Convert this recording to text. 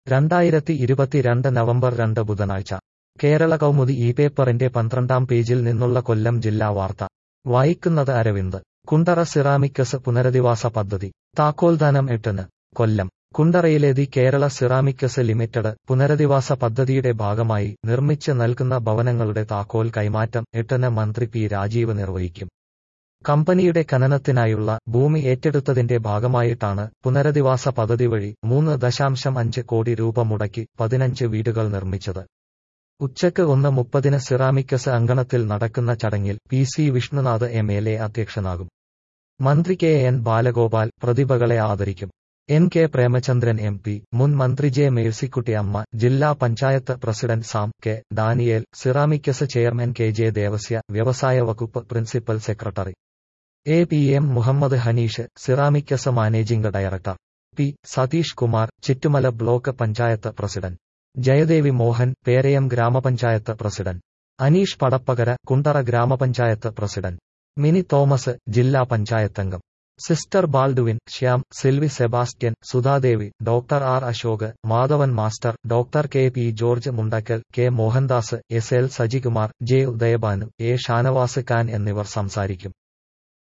രണ്ടായിരത്തി ഇരുപത്തിരണ്ട് നവംബർ രണ്ട് ബുധനാഴ്ച കേരള കൗമുദി ഈ പേപ്പറിന്റെ പന്ത്രണ്ടാം പേജിൽ നിന്നുള്ള കൊല്ലം ജില്ലാ വാർത്ത വായിക്കുന്നത് അരവിന്ദ് കുണ്ടറ സിറാമിക്കസ് പുനരധിവാസ പദ്ധതി താക്കോൽദാനം എട്ടിന് കൊല്ലം കുണ്ടറയിലെ ദി കേരള സിറാമിക്കസ് ലിമിറ്റഡ് പുനരധിവാസ പദ്ധതിയുടെ ഭാഗമായി നിർമ്മിച്ച് നൽകുന്ന ഭവനങ്ങളുടെ താക്കോൽ കൈമാറ്റം എട്ടിന് മന്ത്രി പി രാജീവ് നിർവഹിക്കും കമ്പനിയുടെ ഖനനത്തിനായുള്ള ഭൂമി ഏറ്റെടുത്തതിന്റെ ഭാഗമായിട്ടാണ് പുനരധിവാസ പദ്ധതി വഴി മൂന്ന് ദശാംശം അഞ്ച് കോടി രൂപ മുടക്കി പതിനഞ്ച് വീടുകൾ നിർമ്മിച്ചത് ഉച്ചയ്ക്ക് ഒന്ന് മുപ്പതിന് സിറാമിക്കസ് അങ്കണത്തിൽ നടക്കുന്ന ചടങ്ങിൽ P C Vishnunath M L A അധ്യക്ഷനാകും മന്ത്രി കെ എൻ ബാലഗോപാൽ പ്രതിഭകളെ ആദരിക്കും N K Premachandran M P മുൻ മന്ത്രി ജെ മേഴ്സിക്കുട്ടി അമ്മ ജില്ലാ panchayat president Sam K Daniel ceramics chairman K J Devasya വ്യവസായ വകുപ്പ് principal secretary A P M Muhammad Hanish ceramics managing director P Satheesh Kumar Chittumala block panchayat president Jayadevi Mohan Perayam ഗ്രാമപഞ്ചായത്ത് പ്രസിഡന്റ് അനീഷ് പടപ്പകര കുണ്ടറ ഗ്രാമപഞ്ചായത്ത് പ്രസിഡന്റ് മിനി തോമസ് ജില്ലാ പഞ്ചായത്തംഗം sister Baldwin Shyam Silvi Sebastian Sudhadevi doctor R Ashok Madhavan master doctor K P George Mundakkal K Mohandas S L Sajikumar J Udayabhanu A Shanavas Khan എന്നിവർ സംസാരിക്കും